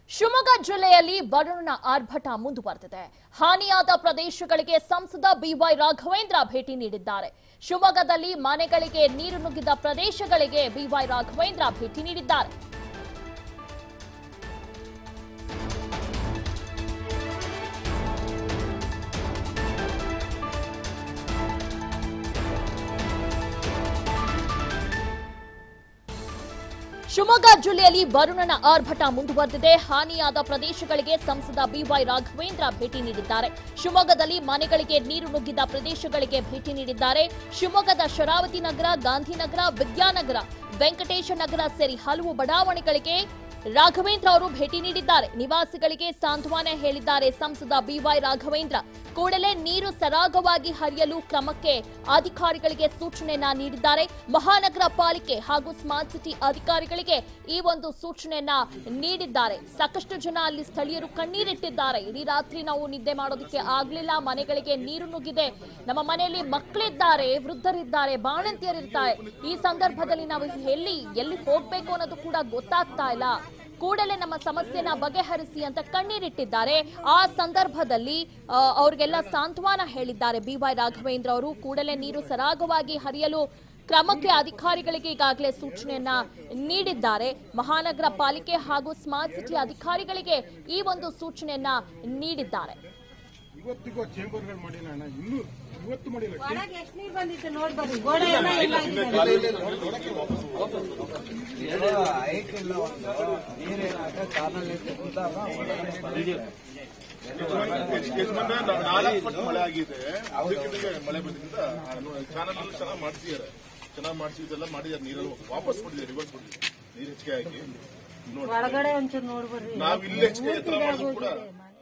ಶಿವಮೊಗ್ಗ ಜಿಲ್ಲೆಯಲ್ಲಿ ವರುಣನ ಆರ್ಭಟ ಮುಂದುವರೆದಿದೆ ಹಾನಿಯಾದ ಪ್ರದೇಶಗಳಿಗೆ ಸಂಸದ ಬಿವೈ ರಾಘವೇಂದ್ರ ಭೇಟಿ ನೀಡಿದ್ದಾರೆ ಶಿವಮೊಗ್ಗದಲ್ಲಿ ಮನೆಗಳಿಗೆ ನೀರು ನುಗ್ಗಿದ ಪ್ರದೇಶಗಳಿಗೆ ಬಿವೈ ರಾಘವೇಂದ್ರ ಭೇಟಿ ನೀಡಿದ್ದಾರೆ ಶಿವಮೊಗ್ಗ ಜಿಲ್ಲೆಯಲ್ಲಿ ವರುಣನ ಆರ್ಭಟ ಮುಂದುವರೆದಿದೆ ಹಾನಿಯಾದ ಪ್ರದೇಶಗಳಿಗೆ ಸಂಸದ ಬಿವೈ ರಾಘವೇಂದ್ರ ಭೇಟಿ ನೀಡಿದ್ದಾರೆ ಶಿವಮೊಗ್ಗದಲ್ಲಿ ಮನೆಗಳಿಗೆ ನೀರು ನುಗ್ಗಿದ ಪ್ರದೇಶಗಳಿಗೆ ಭೇಟಿ ನೀಡಿದ್ದಾರೆ ಶಿವಮೊಗ್ಗದ ಶರಾವತಿ ನಗರ ಗಾಂಧಿನಗರ ವಿದ್ಯಾನಗರ ವೆಂಕಟೇಶ ನಗರ ಸೇರಿ ಹಲವು ಬಡಾವಣೆಗಳಿಗೆ ರಾಘವೇಂದ್ರ ಅವರು ಭೇಟಿ ನೀಡಿದ್ದಾರೆ ನಿವಾಸಿಗಳಿಗೆ ಸಾಂತ್ವನ ಹೇಳಿದ್ದಾರೆ ಸಂಸದ ಬಿವೈ ರಾಘವೇಂದ್ರ ಕೂಡಲೇ ನೀರು ಸರಾಗವಾಗಿ ಹರಿಯಲು ಕ್ರಮಕ್ಕೆ ಅಧಿಕಾರಿಗಳಿಗೆ ಸೂಚನೆಯನ್ನ ನೀಡಿದ್ದಾರೆ ಮಹಾನಗರ ಪಾಲಿಕೆ ಹಾಗೂ ಸ್ಮಾರ್ಟ್ ಸಿಟಿ ಅಧಿಕಾರಿಗಳಿಗೆ ಈ ಒಂದು ಸೂಚನೆಯನ್ನ ನೀಡಿದ್ದಾರೆ ಸಾಕಷ್ಟು ಜನ ಅಲ್ಲಿ ಸ್ಥಳೀಯರು ಕಣ್ಣೀರಿಟ್ಟಿದ್ದಾರೆ ಇಡೀ ರಾತ್ರಿ ನಾವು ನಿದ್ದೆ ಮಾಡೋದಕ್ಕೆ ಆಗ್ಲಿಲ್ಲ ಮನೆಗಳಿಗೆ ನೀರು ನುಗ್ಗಿದೆ ನಮ್ಮ ಮನೆಯಲ್ಲಿ ಮಕ್ಕಳಿದ್ದಾರೆ ವೃದ್ಧರಿದ್ದಾರೆ ಬಾಣಂತಿಯರಿರ್ತಾರೆ ಈ ಸಂದರ್ಭದಲ್ಲಿ ನಾವು ಎಲ್ಲಿ ಎಲ್ಲಿ ಹೋಗ್ಬೇಕು ಅನ್ನೋದು ಕೂಡ ಗೊತ್ತಾಗ್ತಾ ಇಲ್ಲ ಕೂಡಲೇ ನಮ್ಮ ಸಮಸ್ಯೆನ ಬಗೆಹರಿಸಿ ಅಂತ ಕಣ್ಣೀರಿಟ್ಟಿದ್ದಾರೆ ಆ ಸಂದರ್ಭದಲ್ಲಿ ಆ, ಅವ್ರಿಗೆಲ್ಲ ಸಾಂತ್ವನ ಹೇಳಿದ್ದಾರೆ ಬಿವೈ ರಾಘವೇಂದ್ರ ಅವರು ಕೂಡಲೇ ನೀರು ಸರಾಗವಾಗಿ ಹರಿಯಲು ಕ್ರಮಕ್ಕೆ ಅಧಿಕಾರಿಗಳಿಗೆ ಈಗಾಗಲೇ ಸೂಚನೆಯನ್ನ ನೀಡಿದ್ದಾರೆ ಮಹಾನಗರ ಪಾಲಿಕೆ ಹಾಗೂ ಸ್ಮಾರ್ಟ್ ಸಿಟಿ ಅಧಿಕಾರಿಗಳಿಗೆ ಈ ಒಂದು ಸೂಚನೆಯನ್ನ ನೀಡಿದ್ದಾರೆ ಇವತ್ತಿಗೂ ಚೇಂಬರ್ಗಳು ಮಾಡಿಲ್ಲ ಅಣ್ಣ ಇನ್ನೂ ಇವತ್ತು ಮಾಡಿಲ್ಲ ಒಳಗೆ ಎಷ್ಟು ನೀರು ಬಂದಿತ್ತು ನೋಡ್ಬರ್ರಿ ಗೋಡೆ ಎಲ್ಲ ಇಲ್ಲ ಆಗಿದೆ. ಯಜಮಾನ ನಾಲ್ಕು ಪಟ್ಟು ಮಳೆ ಆಗಿದೆ ಅದಕ್ಕೆ ಮಳೆ ಬಂದಿದ್ದ ಚಾನಲ್ ಚೆನ್ನಾಗಿ ಮಾಡಿಸಿದ್ದಾರೆ ಚೆನ್ನಾಗಿ ಮಾಡಿಸಿ ಇದೆಲ್ಲ ಮಾಡಿದ್ದಾರೆ ನೀರನ್ನು ವಾಪಸ್ ಕೊಟ್ಟಿದ್ದಾರೆ ರಿವರ್ಸ್ ಕೊಟ್ಟಿದ್ದಾರೆ ನೀರು ಹೆಚ್ಚಿಗೆ ಆಗಿ ನೋಡಿ ಒಳಗಡೆ ಒಂಚೂರು ನೋಡ್ಬರ್ರಿ ನಾವ್ ಇಲ್ಲಿ ಹೆಚ್ಚಿಗೆ ಎತ್ತರ ಮಾಡಿದ್ರು ಕೂಡ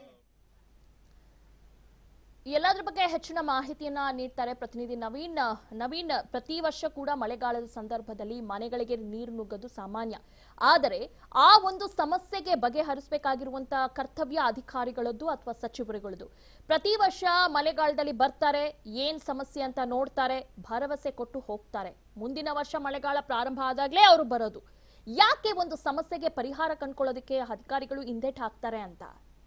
ಎಲ್ಲದ್ರ ಬಗ್ಗೆ ಹೆಚ್ಚಿನ ಮಾಹಿತಿಯನ್ನ ನೀಡ್ತಾರೆ ಪ್ರತಿನಿಧಿ ನವೀನ್ ನವೀನ್ ಪ್ರತಿ ವರ್ಷ ಕೂಡ ಮಳೆಗಾಲದ ಸಂದರ್ಭದಲ್ಲಿ ಮನೆಗಳಿಗೆ ನೀರು ನುಗ್ಗೋದು ಸಾಮಾನ್ಯ ಆದರೆ ಆ ಒಂದು ಸಮಸ್ಯೆಗೆ ಬಗೆಹರಿಸಬೇಕಾಗಿರುವಂತ ಕರ್ತವ್ಯ ಅಧಿಕಾರಿಗಳದ್ದು ಅಥವಾ ಸಚಿವರುಗಳದ್ದು ಪ್ರತಿ ವರ್ಷ ಮಳೆಗಾಲದಲ್ಲಿ ಬರ್ತಾರೆ ಏನ್ ಸಮಸ್ಯೆ ಅಂತ ನೋಡ್ತಾರೆ ಭರವಸೆ ಕೊಟ್ಟು ಹೋಗ್ತಾರೆ ಮುಂದಿನ ವರ್ಷ ಮಳೆಗಾಲ ಪ್ರಾರಂಭ ಆದಾಗ್ಲೇ ಅವರು ಬರೋದು ಯಾಕೆ ಒಂದು ಸಮಸ್ಯೆಗೆ ಪರಿಹಾರ ಕಂಡ್ಕೊಳ್ಳೋದಕ್ಕೆ ಅಧಿಕಾರಿಗಳು ಹಿಂದೇಟ್ ಹಾಕ್ತಾರೆ ಅಂತ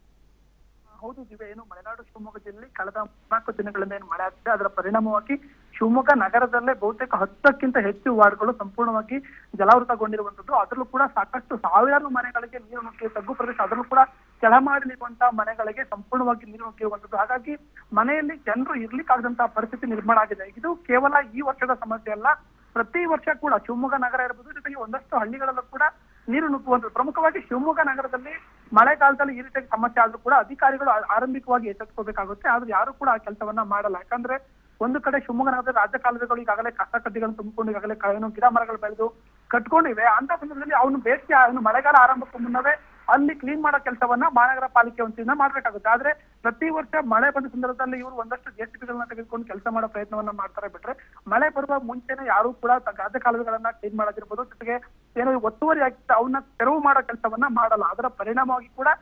ಹೌದು ದಿವ್ಯ ಏನು ಮಲೆನಾಡು ಶಿವಮೊಗ್ಗ ಜಿಲ್ಲೆಯಲ್ಲಿ ಕಳೆದ ನಾಲ್ಕು ದಿನಗಳಿಂದ ಏನು ಮಳೆ ಆಗ್ತಿದೆ ಅದರ ಪರಿಣಾಮವಾಗಿ ಶಿವಮೊಗ್ಗ ನಗರದಲ್ಲೇ ಬಹುತೇಕ ಹತ್ತಕ್ಕಿಂತ ಹೆಚ್ಚು ವಾರ್ಡ್ಗಳು ಸಂಪೂರ್ಣವಾಗಿ ಜಲಾವೃತಗೊಂಡಿರುವಂತದ್ದು ಅದರಲ್ಲೂ ಕೂಡ ಸಾಕಷ್ಟು ಸಾವಿರಾರು ಮನೆಗಳಿಗೆ ನೀರು ನುಗ್ಗಿ ತಗ್ಗು ಪ್ರದೇಶ ಅದರಲ್ಲೂ ಕೂಡ ಕೆಳಮಾಡಿರುವಂತಹ ಮನೆಗಳಿಗೆ ಸಂಪೂರ್ಣವಾಗಿ ನೀರು ನುಗ್ಗಿರುವಂತದ್ದು ಹಾಗಾಗಿ ಮನೆಯಲ್ಲಿ ಜನರು ಇರ್ಲಿಕ್ಕಾಗದಂತಹ ಪರಿಸ್ಥಿತಿ ನಿರ್ಮಾಣ ಆಗಿದೆ ಇದು ಕೇವಲ ಈ ವರ್ಷದ ಸಮಸ್ಯೆ ಅಲ್ಲ ಪ್ರತಿ ವರ್ಷ ಕೂಡ ಶಿವಮೊಗ್ಗ ನಗರ ಇರಬಹುದು ಜೊತೆಗೆ ಒಂದಷ್ಟು ಹಳ್ಳಿಗಳಲ್ಲೂ ಕೂಡ ನೀರು ನುಗ್ಗುವಂಥದ್ದು ಪ್ರಮುಖವಾಗಿ ಶಿವಮೊಗ್ಗ ನಗರದಲ್ಲಿ ಮಳೆಗಾಲದಲ್ಲಿ ಈ ರೀತಿಯಾಗಿ ಸಮಸ್ಯೆ ಆದ್ರೂ ಕೂಡ ಅಧಿಕಾರಿಗಳು ಆ- ಆರಂಭಿಕವಾಗಿ ಎಚ್ಚೆತ್ಕೋಬೇಕಾಗುತ್ತೆ ಆದ್ರೆ ಯಾರು ಕೂಡ ಆ ಕೆಲಸವನ್ನ ಮಾಡಲ್ಲ ಯಾಕಂದ್ರೆ ಒಂದು ಕಡೆ ಶಿವಮೊಗ್ಗ ನಗರದ ರಾಜ್ಯ ಕಾಲುವೆಗಳು ಈಗಾಗಲೇ ಕಸ ಕಡ್ಡಿಗಳನ್ನು ತುಂಬಿಕೊಂಡು ಈಗಾಗಲೇ ಕ- ಏನು ಗಿಡ ಮರಗಳು ಬೆಳೆದು ಕಟ್ಕೊಂಡಿವೆ ಅಂತ ಸಂದರ್ಭದಲ್ಲಿ ಅವನು ಬೇಸಿಗೆ ಅವನು ಮಳೆಗಾಲ ಆರಂಭಕ್ಕೂ ಮುನ್ನವೇ ಅಲ್ಲಿ ಕ್ಲೀನ್ ಮಾಡೋ ಕೆಲಸವನ್ನ ಮಹಾನಗರ ಪಾಲಿಕೆ ವತಿಯಿಂದ ಮಾಡ್ಬೇಕಾಗುತ್ತೆ ಆದ್ರೆ ಪ್ರತಿ ವರ್ಷ ಮಳೆ ಬಂದ ಸಂದರ್ಭದಲ್ಲಿ ಇವರು ಒಂದಷ್ಟು ಜೆಸಿಬಿಗಳನ್ನ ತೆಗೆದುಕೊಂಡು ಕೆಲಸ ಮಾಡೋ ಪ್ರಯತ್ನವನ್ನ ಮಾಡ್ತಾರೆ ಬಿಟ್ರೆ ಮಳೆ ಬರುವ ಮುಂಚೆನೆ ಯಾರು ಕೂಡ ತ- ರಾಜ್ಯ ಕಾಲುವೆಗಳನ್ನ ಕ್ಲೀನ್ ಮಾಡೋದಿರ್ಬೋದು ಜೊತೆಗೆ ಏನೋ ಒತ್ತುವರಿ ಆಗಿತ್ತು ಅವನ್ನ ತೆರವು ಮಾಡೋ ಕೆಲಸವನ್ನ ಮಾಡಲ್ಲ ಅದರ ಪರಿಣಾಮವಾಗಿ ಕೂಡ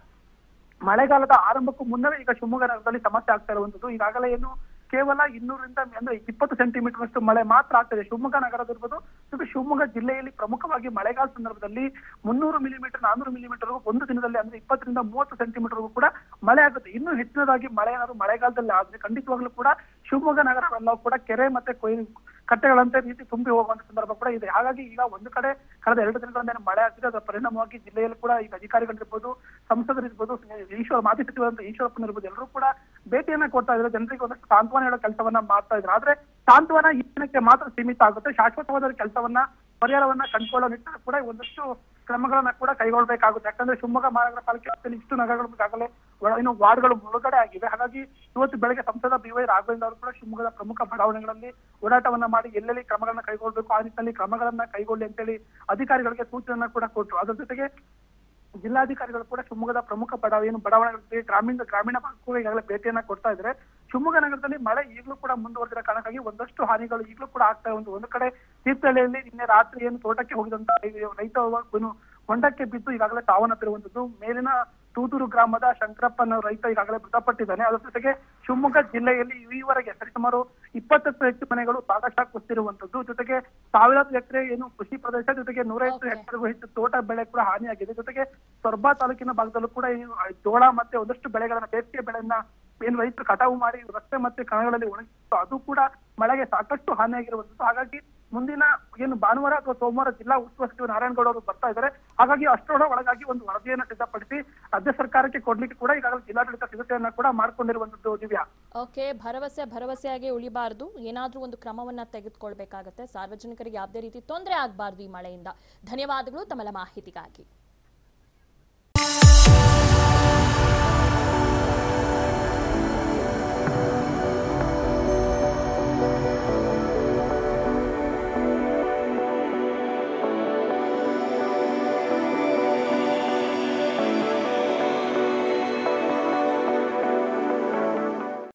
ಮಳೆಗಾಲದ ಆರಂಭಕ್ಕೂ ಮುನ್ನವೇ ಈಗ ಶಿವಮೊಗ್ಗ ನಗರದಲ್ಲಿ ಸಮಸ್ಯೆ ಆಗ್ತಾ ಇರುವಂತದ್ದು ಈಗಾಗಲೇ ಏನು ಕೇವಲ ಇನ್ನೂರಿಂದ ಅಂದ್ರೆ ಇಪ್ಪತ್ತು ಸೆಂಟಿಮೀಟರ್ ಅಷ್ಟು ಮಳೆ ಮಾತ್ರ ಆಗ್ತದೆ ಶಿವಮೊಗ್ಗ ನಗರದಿರ್ಬೋದು ಜೊತೆ ಶಿವಮೊಗ್ಗ ಜಿಲ್ಲೆಯಲ್ಲಿ ಪ್ರಮುಖವಾಗಿ ಮಳೆಗಾಲ ಸಂದರ್ಭದಲ್ಲಿ ಮುನ್ನೂರು ಮಿಲಿಮೀಟರ್ ನಾನೂರು ಮಿಲಿಮೀಟರ್ ಒಂದು ದಿನದಲ್ಲಿ ಅಂದ್ರೆ ಇಪ್ಪತ್ತರಿಂದ ಮೂವತ್ತು ಸೆಂಟಿಮೀಟರ್ ಕೂಡ ಮಳೆ ಆಗುತ್ತೆ ಇನ್ನೂ ಹೆಚ್ಚಿನದಾಗಿ ಮಳೆ ಏನಾದ್ರು ಮಳೆಗಾಲದಲ್ಲಿ ಆದ್ರೆ ಖಂಡಿತವಾಗ್ಲೂ ಕೂಡ ಶಿವಮೊಗ್ಗ ನಗರವೆಲ್ಲ ಕೂಡ ಕೆರೆ ಮತ್ತೆ ಕೊಯ್ ಕಟ್ಟೆಗಳಂತೆ ರೀತಿ ತುಂಬಿ ಹೋಗುವಂತ ಸಂದರ್ಭ ಕೂಡ ಇದೆ ಹಾಗಾಗಿ ಈಗ ಒಂದು ಕಡೆ ಕಳೆದ ಎರಡು ದಿನಗಳಿಂದ ಏನು ಮಳೆ ಆಗ್ತಿದೆ ಅದರ ಪರಿಣಾಮವಾಗಿ ಜಿಲ್ಲೆಯಲ್ಲಿ ಕೂಡ ಈಗ ಅಧಿಕಾರಿಗಳಿರ್ಬೋದು ಸಂಸದರಿರ್ಬೋದು ಈಶ್ವರ ಮಾಜಿ ಸಚಿವರಂತ ಈಶ್ವರಪ್ಪನ ಇರ್ಬೋದು ಎಲ್ಲರೂ ಕೂಡ ಭೇಟಿಯನ್ನ ಕೊಡ್ತಾ ಇದ್ದಾರೆ ಜನರಿಗೆ ಒಂದಷ್ಟು ಸಾಂತ್ವನ ಹೇಳೋ ಕೆಲಸವನ್ನ ಮಾಡ್ತಾ ಇದ್ದಾರೆ ಆದ್ರೆ ಸಾಂತ್ವನ ಈ ದಿನಕ್ಕೆ ಮಾತ್ರ ಸೀಮಿತ ಆಗುತ್ತೆ ಶಾಶ್ವತವಾದ ಕೆಲಸವನ್ನ ಪರಿಹಾರವನ್ನ ಕಂಡುಕೊಳ್ಳೋ ನಿಟ್ಟಿನಲ್ಲಿ ಕೂಡ ಒಂದಷ್ಟು ಕ್ರಮಗಳನ್ನ ಕೂಡ ಕೈಗೊಳ್ಳಬೇಕಾಗುತ್ತೆ ಯಾಕಂದ್ರೆ ಶಿವಮೊಗ್ಗ ಮಹಾನಗರ ಪಾಲಿಕೆ ವ್ಯಾಪ್ತಿಯಲ್ಲಿ ಇಷ್ಟು ನಗರಗಳು ಈಗಾಗಲೇ ಒಳ- ಇನ್ನು ವಾರ್ಡ್ಗಳು ಮುಳುಗಡೆ ಆಗಿವೆ ಹಾಗಾಗಿ ಇವತ್ತು ಬೆಳಗ್ಗೆ ಸಂಸದ ಬಿ ವೈ ರಾಘವೇಂದ್ರ ಅವರು ಕೂಡ ಶಿವಮೊಗ್ಗದ ಪ್ರಮುಖ ಬಡಾವಣೆಗಳಲ್ಲಿ ಓಡಾಟವನ್ನ ಮಾಡಿ ಎಲ್ಲೆಲ್ಲಿ ಕ್ರಮಗಳನ್ನ ಕೈಗೊಳ್ಳಬೇಕು ಆ ನಿಟ್ಟಿನಲ್ಲಿ ಕ್ರಮಗಳನ್ನ ಕೈಗೊಳ್ಳಿ ಅಂತೇಳಿ ಅಧಿಕಾರಿಗಳಿಗೆ ಸೂಚನೆಯನ್ನ ಕೂಡ ಕೊಟ್ಟರು ಅದರ ಜೊತೆಗೆ ಜಿಲ್ಲಾಧಿಕಾರಿಗಳು ಕೂಡ ಶಿವಮೊಗ್ಗದ ಪ್ರಮುಖ ಬಡಾವ ಏನು ಬಡಾವಣೆಗಳಿಗೆ ಗ್ರಾಮೀಣ ಗ್ರಾಮೀಣ ಭಾಗಕ್ಕೂ ಈಗಾಗಲೇ ಭೇಟಿಯನ್ನ ಕೊಡ್ತಾ ಇದ್ದಾರೆ ಶಿವಮೊಗ್ಗ ನಗರದಲ್ಲಿ ಮಳೆ ಈಗಲೂ ಕೂಡ ಮುಂದುವರೆದಿರೋ ಕಾರಣಕ್ಕಾಗಿ ಒಂದಷ್ಟು ಹಾನಿಗಳು ಈಗಲೂ ಕೂಡ ಆಗ್ತಾ ಒಂದು ಒಂದು ಕಡೆ ತೀರ್ಥಹಳ್ಳಿಯಲ್ಲಿ ನಿನ್ನೆ ರಾತ್ರಿ ಏನು ತೋಟಕ್ಕೆ ಹೋಗಿದಂತ ರೈತ ಏನು ಹೊಂಡಕ್ಕೆ ಬಿದ್ದು ಈಗಾಗಲೇ ಸಾವನ್ನಪ್ಪಿರುವಂತದ್ದು ಮೇಲಿನ ತೂತೂರು ಗ್ರಾಮದ ಶಂಕರಪ್ಪನ ರೈತ ಈಗಾಗಲೇ ಮೃತಪಟ್ಟಿದ್ದಾನೆ ಅದರ ಜೊತೆಗೆ ಶಿವಮೊಗ್ಗ ಜಿಲ್ಲೆಯಲ್ಲಿ ಈವರೆಗೆ ಸರಿಸುಮಾರು ಇಪ್ಪತ್ತಕ್ಕೂ ಹೆಚ್ಚು ಮನೆಗಳು ಭಾಗಶಃ ಕುಸಿರುವಂತದ್ದು ಜೊತೆಗೆ ಸಾವಿರಾರು ಎಕರೆ ಏನು ಕೃಷಿ ಪ್ರದೇಶ ಜೊತೆಗೆ ನೂರೈವತ್ತು Okay. ಹೆಕ್ಟರ್ಗೂ ಹೆಚ್ಚು ತೋಟ ಬೆಳೆ ಕೂಡ ಹಾನಿಯಾಗಿದೆ ಜೊತೆಗೆ ಸೊರಬ ತಾಲೂಕಿನ ಭಾಗದಲ್ಲೂ ಕೂಡ ಈ ಜೋಳ ಮತ್ತೆ ಒಂದಷ್ಟು ಬೆಳೆಗಳನ್ನ ಬೇಸಿಗೆ ಬೆಳೆಯನ್ನ ಏನು ರೈತರು ಕಟಾವು ಮಾಡಿ ರಸ್ತೆ ಮತ್ತೆ ಕಣಗಳಲ್ಲಿ ಒಣಗಿತ್ತು ಅದು ಕೂಡ ಮಳೆಗೆ ಸಾಕಷ್ಟು ಹಾನಿಯಾಗಿರುವಂತದ್ದು ಹಾಗಾಗಿ ಮುಂದಿನ ಏನು ಭಾನುವಾರ ಅಥವಾ ಸೋಮವಾರ ಜಿಲ್ಲಾ ಉಸ್ತುವಾರಿ ಸಚಿವ ನಾರಾಯಣಗೌಡ ಅವರು ಬರ್ತಾ ಇದ್ದಾರೆ ಹಾಗಾಗಿ ಅಷ್ಟರ ಒಳಗಾಗಿ ಒಂದು ವರದಿಯನ್ನು ಸಿದ್ಧಪಡಿಸಿ ರಾಜ್ಯ ಸರ್ಕಾರಕ್ಕೆ ಕೊಡ್ಲಿಕ್ಕೆ ಕೂಡ ಈಗಾಗಲೇ ಜಿಲ್ಲಾಡಳಿತ ಸಿದ್ಧತೆಯನ್ನ ಕೂಡ ಮಾಡ್ಕೊಂಡಿರುವಂತದ್ದು ದಿವ್ಯಾ ಓಕೆ ಭರವಸೆ ಭರವಸೆಯಾಗಿ ಉಳಿಬಾರ್ದು ಏನಾದ್ರೂ ಒಂದು ಕ್ರಮವನ್ನ ತೆಗೆದುಕೊಳ್ಬೇಕಾಗತ್ತೆ ಸಾರ್ವಜನಿಕರಿಗೆ ಯಾವುದೇ ರೀತಿ ತೊಂದರೆ ಆಗಬಾರ್ದು ಈ ಮಳೆಯಿಂದ ಧನ್ಯವಾದಗಳು ತಮ್ಮೆಲ್ಲ ಮಾಹಿತಿಗಾಗಿ